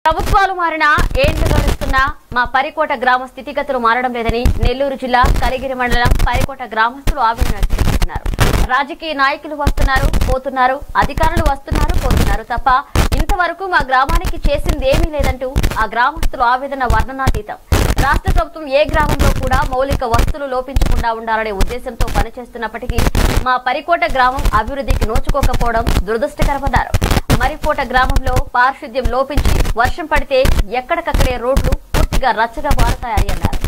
ప్రభుత్వాలు మారినా ఏండ్లు గడుస్తున్నా మా పరికోట గ్రామ స్థితిగతులు మారడం లేదని నెల్లూరు జిల్లా కలిగిరి మండలం పరికోట గ్రామస్తులు ఆవేదన వ్యక్తం చేస్తున్నారు రాజకీయ నాయకులు వస్తున్నారు పోతున్నారు అధికారులు వస్తున్నారు పోతున్నారు తప్ప ఇంతవరకు మా గ్రామానికి చేసింది ఏమీ లేదంటూ ఆ గ్రామస్తులు ఆవేదన వర్ణనాతీతం రాష్ట్ర ప్రభుత్వం ఏ గ్రామంలో కూడా మౌలిక వస్తువులు లోపించకుండా ఉండాలనే ఉద్దేశంతో పనిచేస్తున్నప్పటికీ మా పరికోట గ్రామం అభివృద్ధికి నోచుకోకపోవడం దురదృష్టకరమన్నారు మరికోట గ్రామంలో పారిశుద్ధ్యం లోపించి వర్షం పడితే ఎక్కడికక్కడే రోడ్లు పూర్తిగా రచ్చగా మారతాయని అన్నారు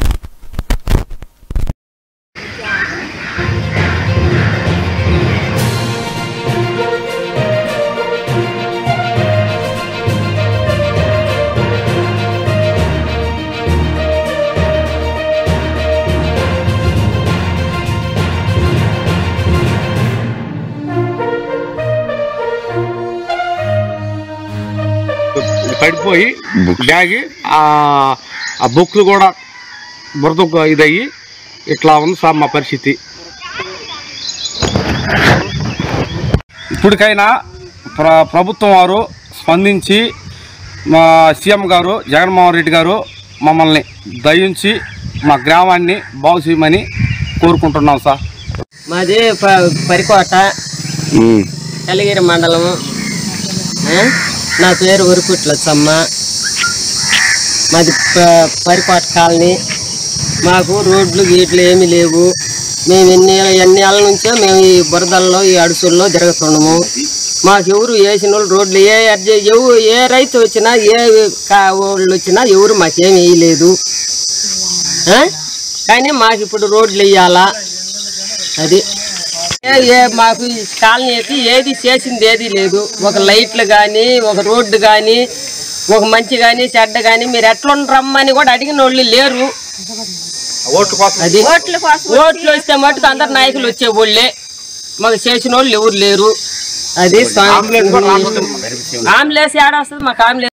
పడిపోయి బ్యాగి ఆ ఆ బుక్లు కూడా బురద ఇదయ్యి ఇట్లా ఉంది సార్ మా పరిస్థితి ఇప్పటికైనా ప్ర ప్రభుత్వం వారు స్పందించి మా సీఎం గారు జగన్మోహన్ రెడ్డి గారు మమ్మల్ని దయించి మా గ్రామాన్ని బాగు చేయమని కోరుకుంటున్నాం సార్ మాది ప- పరికోట కలిగిరి మండలము ఆ? నా పేరు ఉరుకుట్ల చమ్మ మాది ప- పరికోట కాలనీ మాకు రోడ్లు గీట్లు ఏమీ లేవు మేము ఎన్ని ఎన్ని ఏళ్ళ నుంచో మేము ఈ బురదల్లో ఈ అడుసుల్లో తిరుగుతున్నాము మాకు ఎవరు వేసిన వాళ్ళు రోడ్లు ఏ అర్జ- ఎవరు ఏ రైతు వచ్చినా ఏ కా- వాళ్ళు వచ్చినా ఎవరు మాకేమి వేయలేదు ఆ? కానీ మాకు ఇప్పుడు రోడ్లు వేయాలా అది ఏ- ఏ మాకు ఈ కాలనీకి ఏది చేసింది ఏది లేదు ఒక లైట్లు కానీ ఒక రోడ్డు కానీ ఒక మంచి కానీ చెడ్డ కానీ మీరు ఎట్లా రమ్మని కూడా అడిగిన వాళ్ళు లేరు అది ఓట్లు వస్తే మటుకు అందరు నాయకులు వచ్చే వాళ్ళే మాకు చేసిన వాళ్ళు ఎవరు లేరు అది స్వామి ఆంబులెన్స్ ఏడ వస్తుంది మాకు ఆంబులెన్స్